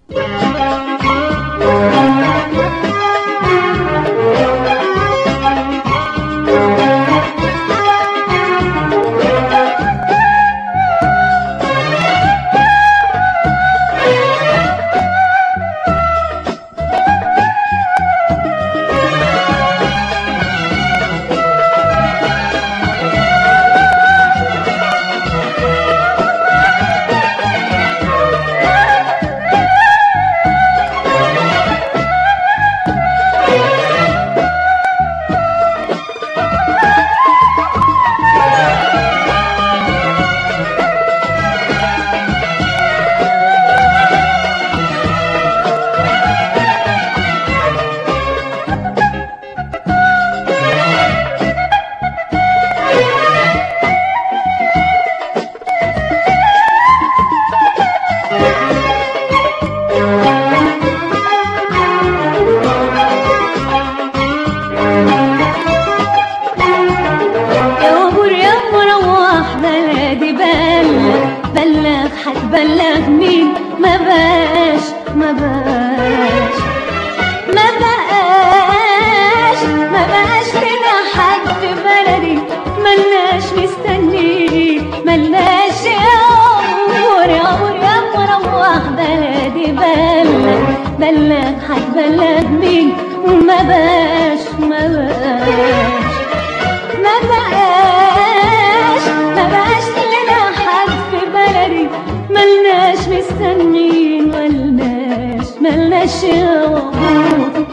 يا ابو يا مروح بلدي بلغ بلغ هتبلغ مين ما باش ما باش ما بقاش ما بقاش لنا حد في بلدي ملناش مستني ملناش يا عمر يا عمر يا مروح بلدي بلغ بلغ هتبلغ مين ما باش ما باش ما بقاش ما بقاش لنا حد في بلدي ملناش مستنين ملناش ملناش يوم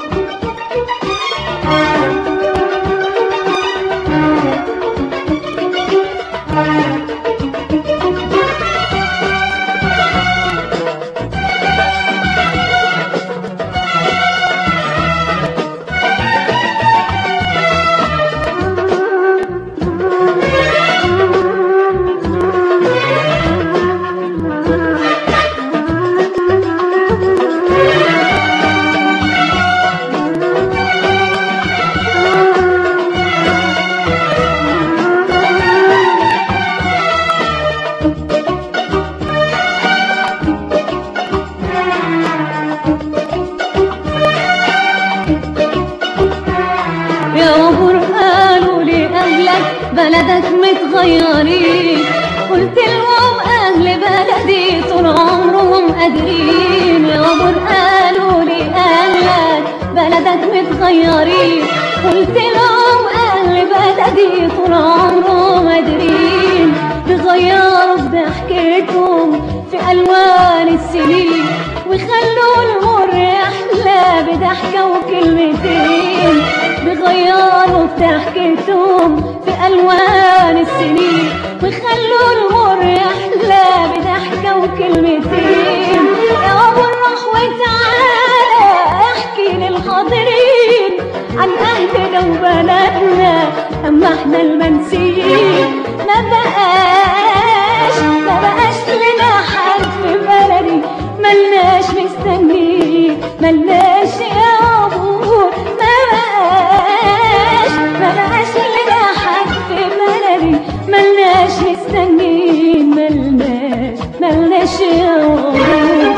يا عمر قالوا لي أهلك بلدك متغيرين قلت لهم أهل بلدي طول عمرهم قادرين يا عمر قالوا لي أهلك بلدك متغيرين قلت لهم أهل بلدي طول عمرهم قادرين بيغيروا بضحكتهم في ألوان السنين ويخلوا المر يحلى بضحكة وكلمتين بيغيروا بضحكتهم في ألوان السنين ويخلوا المر يحلى بضحكة وكلمتين يا أبو الروح وتعالى احكي للحاضرين عن أهلنا وبلدنا أما احنا المنسيين ما بقاش ما بقاش لنا حد في بلدي ملناش مستني ملناش يا أبو ما بقاش ما بقاش لنا حد في بلدي ملناش مستني ملناش ملناش يا أبو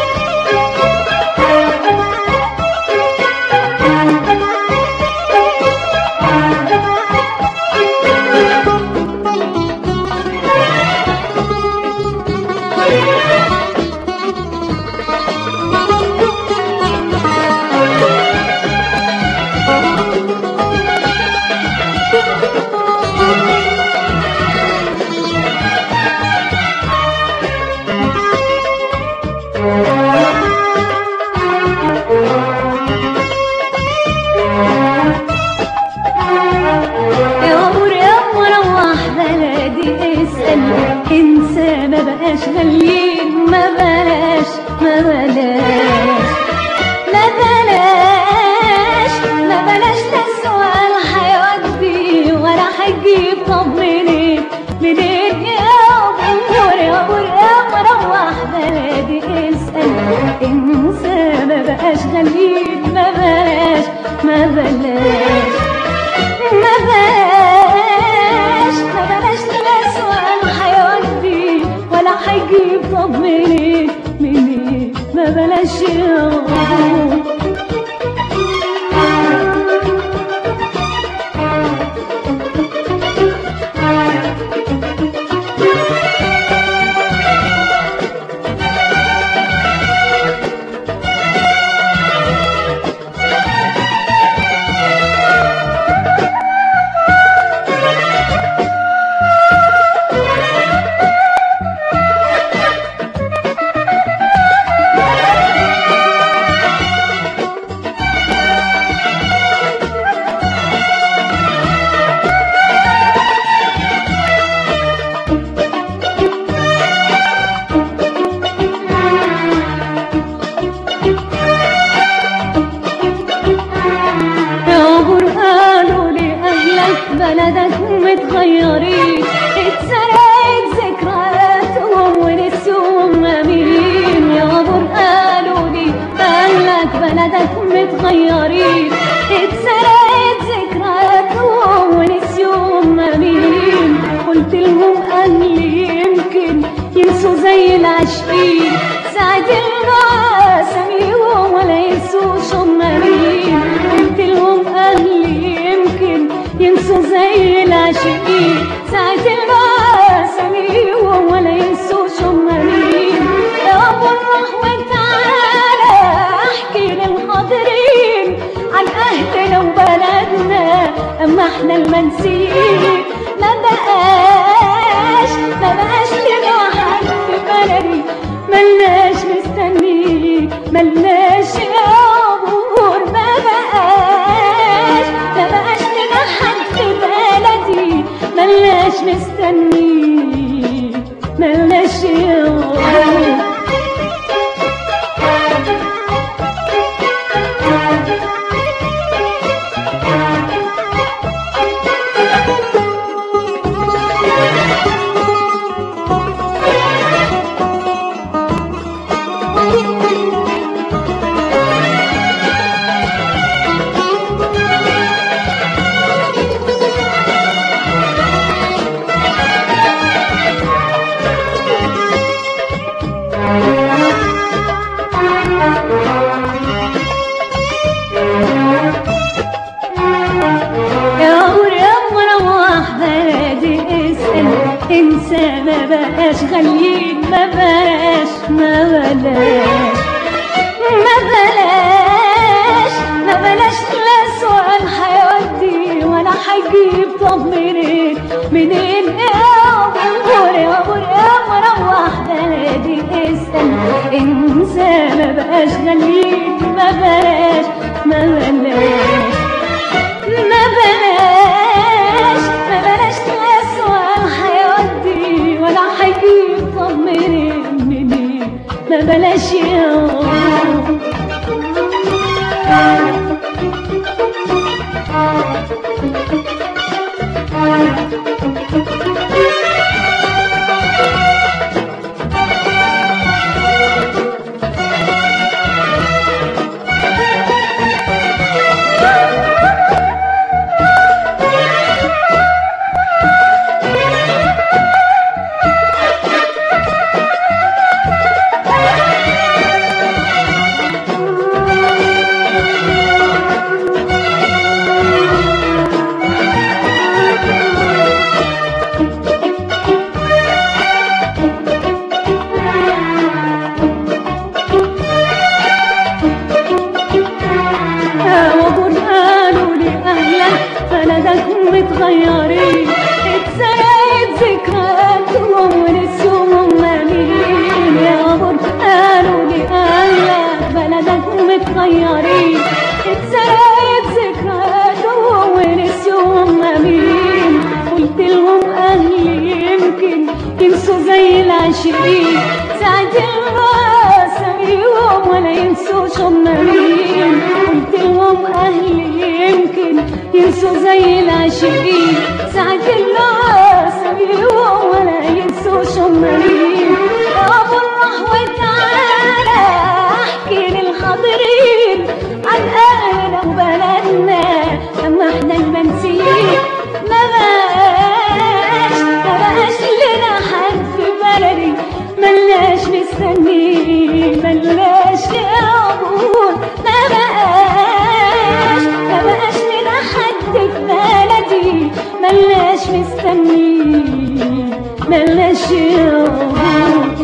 يا عمر يا مروح بلدي اسأل انسى ما بقاش غاليين ما بلاش ما بلاش ما بلاش ما بلاش ده السؤال هيودي ولا هيجيب طب منين منين يا عمر يا عمر يا مروح بلدي اسأل انسى ما بقاش غاليين ما بلاش ما بلاش ما بلاش ما بلاش لا سؤال هيودي ولا هيجيب طب منين منين ما بلاش متغيرين اتسرقت ذكرياتهم ونسيهم مين قلت لهم اهلي يمكن ينسوا زي العاشقين ساعة النعاس سميهم ولا ينسوش هم مين قلت لهم اهلي يمكن ينسوا زي العاشقين ساعة النعاس سميهم ولا ينسوش هم مين يا ابو الرحمة تعالى احكي للحاضرين عن اهلنا وبلدنا اما احنا المنسيين ما بقاش ما بقاش لنا حد في بلدي ملناش مستنيك ملناش يا عبور ما بقاش ما بقاش لنا حد في بلدي ملناش مستنيك ملناش يا عبور يا عمر يا عمر روح بلدي اسأل انسى ما بقاش خليك ما بقاش ما بلاش ما بلاش ما بلاش لا سؤال هيودي ولا هيجيب طب منين منين يا عمر يا عمر يا عمر روح بلدي اسأل انسى ما بقاش خليك ما بلاش ما بلاش ما بلاش ما بلاش لا سؤال هيودي ولا هيجيب طب منين منين ما بلاش يا وقول قالوا لي اهلا بلدك متغيرين اتسرقت ذكرياتهم ونسيهم مين يا قول قالوا لي اهلا بلدك متغيرين اتسرقت ذكرياتهم ونسيهم مين قلت لهم اهلي يمكن ينسوا زي العاشقين ساعة الراس سميهم ولا ينسوش هم مين قلت لهم اهلي يمكن ينسوا زي العاشقين ساعة الراس سميهم ولا ينسوش هم مين يا ابو الرحمة تعالى احكي للحاضرين عن اهلنا وبلدنا اما احنا المنسيين ما بقاش ما بقاش لنا حد في بلدي ملناش مستني ملناش يا عبور ما بقاش ما بقاش لنا حد في بلدي ملناش مستني ملناش يا عبور